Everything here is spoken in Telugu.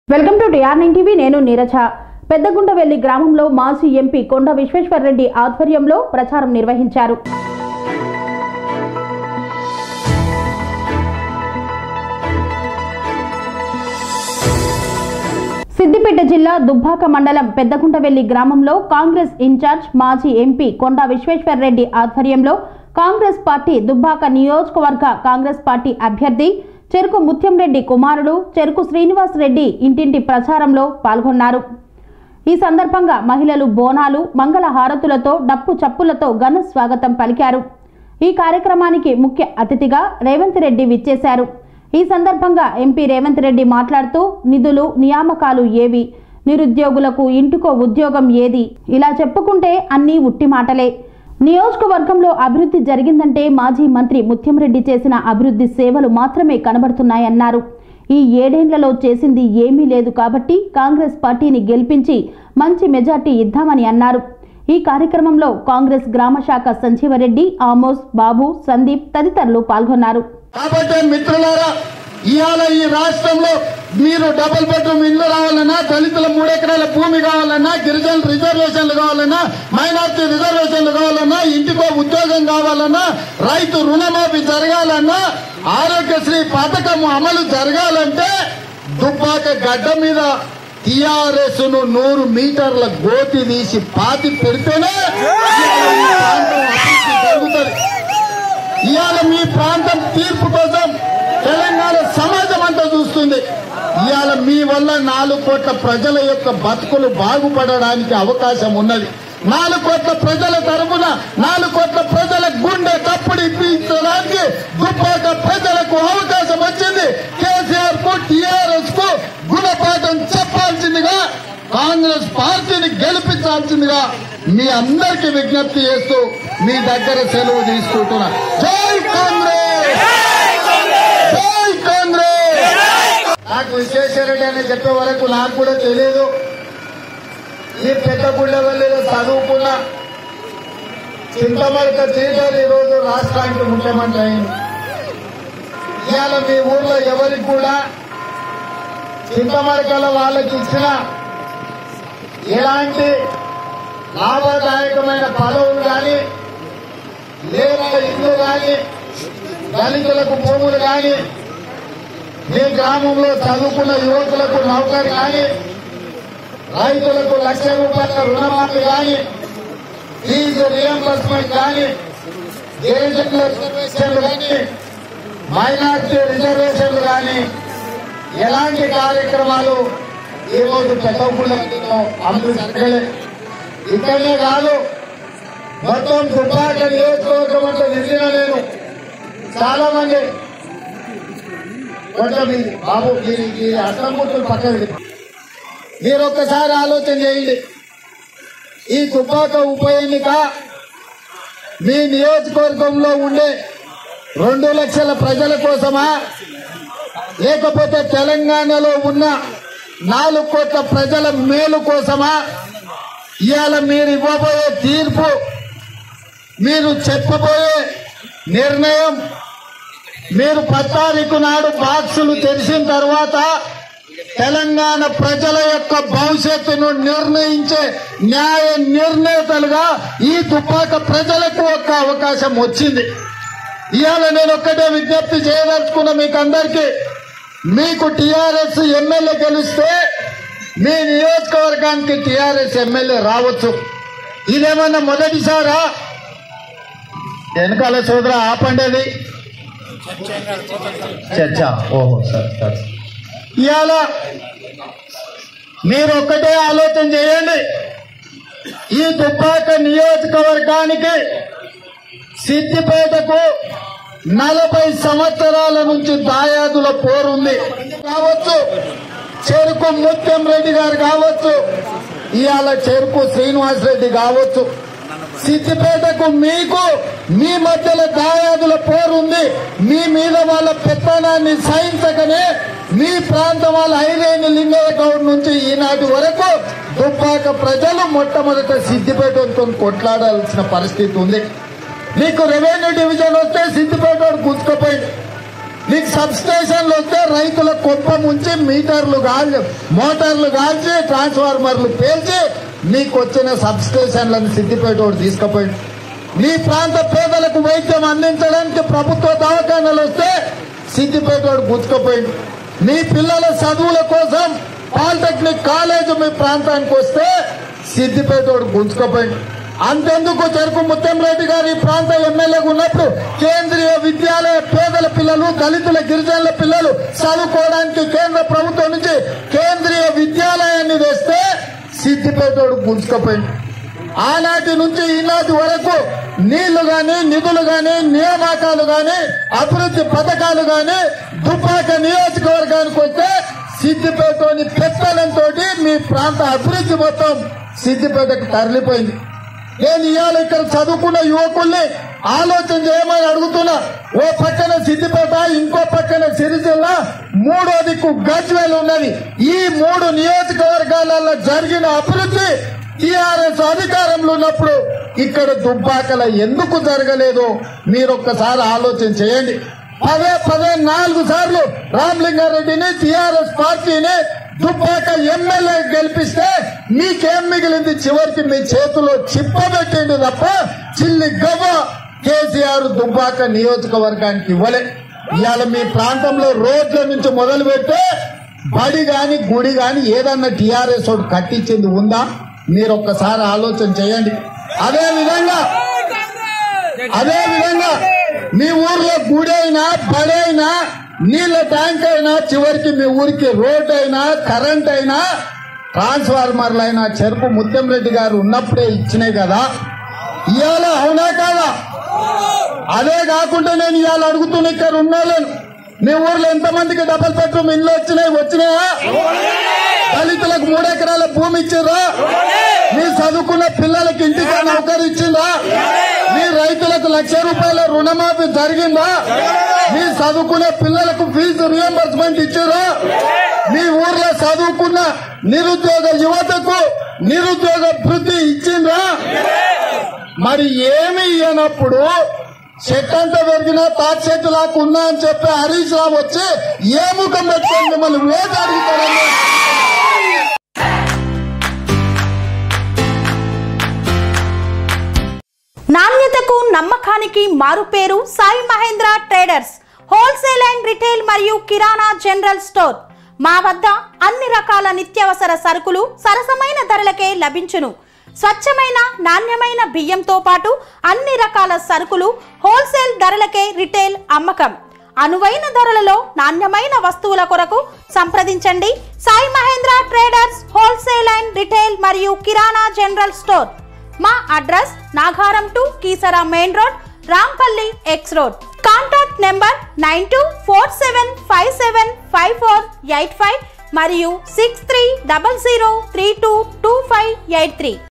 welcome to TR nine TV నేను నీరజ పెద్దగుండవెల్లి గ్రామంలో మాజీ ఎంపీ కొండ విశ్వేశ్వరరెడ్డి ఆధ్వర్యంలో ప్రచారం నిర్వహించారు సిద్దిపేట జిల్లా దుబ్బాక మండలం పెద్దగుంటవెల్లి గ్రామంలో కాంగ్రెస్ ఇన్ఛార్జ్ మాజీ ఎంపీ కొండా విశ్వేశ్వరరెడ్డి ఆధ్వర్యంలో కాంగ్రెస్ పార్టీ దుబ్బాక నియోజకవర్గ కాంగ్రెస్ పార్టీ అభ్యర్థి చెరుకు ముత్యంరెడ్డి కుమారుడు చెరుకు శ్రీనివాస్ రెడ్డి ఇంటింటి ప్రచారంలో పాల్గొన్నారు ఈ సందర్భంగా మహిళలు బోనాలు మంగళ హారతులతో డప్పు చప్పులతో ఘన స్వాగతం పలికారు ఈ కార్యక్రమానికి ముఖ్య అతిథిగా రేవంత్ రెడ్డి విచ్చేశారు ఈ సందర్భంగా ఎంపీ రేవంత్ రెడ్డి మాట్లాడుతూ నిధులు నియామకాలు ఏవి నిరుద్యోగులకు ఇంటికో ఉద్యోగం ఏది ఇలా చెప్పుకుంటే అన్నీ ఉట్టి మాటలే నియోజకవర్గంలో అభివృద్ధి జరిగిందంటే మాజీ మంత్రి ముత్యంరెడ్డి చేసిన అభివృద్ధి సేవలు మాత్రమే కనబడుతున్నాయన్నారు ఈ ఏడేండ్లలో చేసింది ఏమీ లేదు కాబట్టి కాంగ్రెస్ పార్టీని గెలిపించి మంచి మెజార్టీ ఇద్దామని అన్నారు ఈ కార్యక్రమంలో కాంగ్రెస్ గ్రామ శాఖ సంజీవరెడ్డి ఆమోస్ బాబు సందీప్ తదితరులు పాల్గొన్నారు కాబట్టి మిత్రులారా ఇవాళ ఈ రాష్ట్రంలో మీరు డబుల్ బెడ్రూమ్ ఇల్లు రావాలన్నా దళితుల మూడెకరాల భూమి కావాలన్నా గిరిజన రిజర్వేషన్లు కావాలన్నా మైనార్టీ రిజర్వేషన్లు కావాలన్నా ఇంటికో ఉద్యోగం కావాలన్నా రైతు రుణమాఫీ జరగాలన్నా ఆరోగ్యశ్రీ పథకం అమలు జరగాలంటే దుబ్బాక గడ్డ మీద టిఆర్ఎస్ ను నూరు మీటర్ల గోతి తీసి పాతి పెడితేనే ఈ ప్రాంతం అభివృద్ధి జరుగుతుంది ఇవాళ మీ ప్రాంతం తీర్పు కోసం తెలంగాణ సమాజం అంతా చూస్తుంది ఇవాళ మీ వల్ల నాలుగు కోట్ల ప్రజల యొక్క బతుకులు బాగుపడడానికి అవకాశం ఉన్నది నాలుగు కోట్ల ప్రజల తరపున నాలుగు కోట్ల ప్రజల గుండె తప్పుడు ఇప్పించడానికి దుబ్బాక ప్రజలకు అవకాశం వచ్చింది కేసీఆర్ కు టీఆర్ఎస్ కు గుణపాఠం చెప్పాల్సిందిగా కాంగ్రెస్ పార్టీని గెలిపించాల్సిందిగా మీ అందరికీ విజ్ఞప్తి చేస్తూ మీ దగ్గర సెలవు తీసుకుంటున్నా జై కాంగ్రెస్ జై కాంగ్రెస్ నాకు విశ్వేశ్వరరెడ్డి అని చెప్పే వరకు నాకు కూడా తెలియదు ఈ పెద్ద గుండెవల్లిలో చదువుకున్న చింతమడక టీచర్ ఈ రోజు రాష్ట్రానికి ముఖ్యమంత్రి అయింది ఇవాళ మీ ఊర్లో ఎవరికి కూడా చింతమడకల వాళ్ళకి ఇచ్చిన ఎలాంటి లాభదాయకమైన పదవులు కానీ లేదా ఇల్లు కానీ దళితులకు భూములు కానీ మీ గ్రామంలో చదువుకున్న యువకులకు నౌకరు కానీ రైతులకు లక్ష రూపాయల రుణమాఫీ కానీ ఫీజు రియంబర్స్మెంట్ కానీ గిరిజనుల రిజర్వేషన్లు కానీ మైనార్టీ రిజర్వేషన్లు కానీ ఎలాంటి కార్యక్రమాలు ఈ రోజు పెద్దపూడిలో అమలు జరగలేదు ఇక్కడనే కాదు మొత్తం దుబ్బాక నియోజకవర్గం అంతా తిరిగిన నేను చాలా మంది కొంచెం ఇది బాబు మీరు ఈ అర్థమూర్తులు పక్కన మీరు ఒక్కసారి ఆలోచన చేయండి ఈ దుబ్బాక ఉప ఎన్నిక మీ నియోజకవర్గంలో ఉండే రెండు లక్షల ప్రజల కోసమా లేకపోతే తెలంగాణలో ఉన్న నాలుగు కోట్ల ప్రజల మేలు కోసమా ఇవాళ మీరు ఇవ్వబోయే తీర్పు మీరు చెప్పబోయే నిర్ణయం మీరు పత్తారికు నాడు బాక్సులు తెరిచిన తర్వాత తెలంగాణ ప్రజల యొక్క భవిష్యత్తును నిర్ణయించే న్యాయ నిర్ణేతలుగా ఈ దుబ్బాక ప్రజలకు ఒక అవకాశం వచ్చింది ఇవాళ నేను ఒక్కటే విజ్ఞప్తి చేయదలుచుకున్న మీకు అందరికీ మీకు టిఆర్ఎస్ ఎమ్మెల్యే గెలిస్తే మీ నియోజకవర్గానికి టిఆర్ఎస్ ఎమ్మెల్యే రావచ్చు ఇదేమన్నా మొదటిసారా వెనకాల సోదర ఆపండేది చర్చ ఓహో సార్ సార్ ఇవాళ మీరు ఒక్కటే ఆలోచన చేయండి ఈ దుబ్బాక నియోజకవర్గానికి సిద్దిపేటకు నలభై సంవత్సరాల నుంచి దాయాదుల పోరుంది కావచ్చు చెరుకు ముత్యం రెడ్డి గారు కావచ్చు ఇవాళ చెరుకు శ్రీనివాస్ రెడ్డి కావచ్చు సిద్దిపేటకు మీకు మీ మధ్యలో దాయాదుల పోరుంది మీ మీద వాళ్ళ పెత్తనాన్ని సహించకనే మీ ప్రాంతం వాళ్ళ ఐరేని లింగయ్య గౌడ్ నుంచి ఈనాటి వరకు దుబ్బాక ప్రజలు మొట్టమొదట సిద్దిపేటతో కొట్లాడాల్సిన పరిస్థితి ఉంది మీకు రెవెన్యూ డివిజన్ వస్తే సిద్దిపేట గుంజుకపోయింది నీకు సబ్ స్టేషన్లు వస్తే రైతుల కుప్ప ముంచి మీటర్లు కాల్చి మోటార్లు కాల్చి ట్రాన్స్ఫార్మర్లు పేల్చి నీకు వచ్చిన సబ్ స్టేషన్లను సిద్దిపేట వాడు తీసుకుపోయింది నీ ప్రాంత పేదలకు వైద్యం అందించడానికి ప్రభుత్వ దవాఖానాలు వస్తే సిద్దిపేట వాడు గుచ్చుకుపోయింది నీ పిల్లల చదువుల కోసం పాలిటెక్నిక్ కాలేజ్ మీ ప్రాంతానికి వస్తే సిద్దిపేట వాడు గుంజుకుపోయింది అంతెందుకు చెరుకు ముత్తంరెడ్డి గారు ఈ ప్రాంత ఎమ్మెల్యేగా ఉన్నప్పుడు కేంద్రీయ విద్యాలయ పేదల పిల్లలు దళితుల గిరిజనుల పిల్లలు చదువుకోవడానికి కేంద్ర ప్రభుత్వం నుంచి కేంద్రీయ విద్యాలయాన్ని వేస్తే సిద్దిపేట వాడు గుంజుకుపోయింది ఆనాటి నుంచి ఈనాటి వరకు నీళ్లు గాని నిధులు గాని నియామకాలు గాని అభివృద్ధి పథకాలు గాని దుబ్బాక నియోజకవర్గానికి వస్తే సిద్దిపేటలోని పెత్తలంతో మీ ప్రాంత అభివృద్ధి మొత్తం సిద్దిపేటకు తరలిపోయింది నేను ఇవాళ ఇక్కడ చదువుకున్న యువకుల్ని ఆలోచన చేయమని అడుగుతున్నా ఓ పక్కన సిద్దిపేట ఇంకో పక్కన సిరిసిల్ల మూడో దిక్కు గజ్వేల్ ఉన్నది ఈ మూడు నియోజకవర్గాలలో జరిగిన అభివృద్ధి టిఆర్ఎస్ అధికారంలో ఉన్నప్పుడు ఇక్కడ దుబ్బాకల ఎందుకు జరగలేదు మీరు ఒక్కసారి ఆలోచన చేయండి పదే పదే నాలుగు సార్లు రామలింగారెడ్డిని టిఆర్ఎస్ పార్టీని దుబ్బాక ఎమ్మెల్యే గెలిపిస్తే మీకేం మిగిలింది చివరికి మీ చేతిలో చిప్పబెట్టింది తప్ప చిల్లి గవ్వ కేసీఆర్ దుబ్బాక నియోజకవర్గానికి ఇవ్వలే ఇవాళ మీ ప్రాంతంలో రోడ్ల నుంచి మొదలు పెడితే బడి గాని గుడి గాని ఏదన్నా టిఆర్ఎస్ వాడు కట్టించింది ఉందా మీరు ఒక్కసారి ఆలోచన చేయండి అదే విధంగా అదే విధంగా మీ ఊర్లో గుడి అయినా బడి అయినా నీళ్ల ట్యాంక్ అయినా చివరికి మీ ఊరికి రోడ్ అయినా కరెంట్ అయినా ట్రాన్స్ఫార్మర్లు అయినా చెరుపు ముత్యంరెడ్డి గారు ఉన్నప్పుడే ఇచ్చినాయి కదా ఇవాళ అవునా కాదా అదే కాకుండా నేను ఇవాళ అడుగుతున్న ఇక్కడ ఉన్నాను మీ ఊర్లో ఎంతమందికి డబల్ బెడ్రూమ్ ఇల్లు వచ్చినాయి వచ్చినాయా దళితులకు మూడెకరాల భూమి ఇచ్చిండ్రా మీ చదువుకున్న పిల్లలకి ఇంటికి నౌకరు ఇచ్చిందా మీ రైతులకు లక్ష రూపాయల రుణమాఫీ జరిగిందా మీ చదువుకునే పిల్లలకు ఫీజు రియంబర్స్మెంట్ ఇచ్చారా మీ ఊర్లో చదువుకున్న నిరుద్యోగ యువతకు నిరుద్యోగ వృద్ధి ఇచ్చిండ్రా మరి ఏమి ఇయ్యనప్పుడు చెట్టంతా పెరిగినా తాటి చెట్టు లాగా ఉన్నా అని చెప్పి హరీష్ రావు వచ్చి ఏ ముఖం పెట్టుకొని మిమ్మల్ని ఓటు అడుగుతారని నాణ్యతకు నమ్మకానికి మారుపేరు Sai Mahendra traders wholesale and retail మరియు కిరాణా జనరల్ స్టోర్ మా వద్ద అన్ని రకాల నిత్యావసర సరుకులు సరసమైన ధరలకే లభించును స్వచ్ఛమైన నాణ్యమైన బియ్యంతో పాటు అన్ని రకాల సరుకులు హోల్సేల్ ధరలకే రిటైల్ అమ్మకం అనువైన ధరలలో నాణ్యమైన వస్తువుల కొరకు సంప్రదించండి Sai Mahendra traders wholesale and retail మరియు కిరాణా జనరల్ స్టోర్ మా address Nagaram to Keesara main road Rampalli X road contact number nine two four seven five seven five four eight five మరియు six three double zero three two two five eight three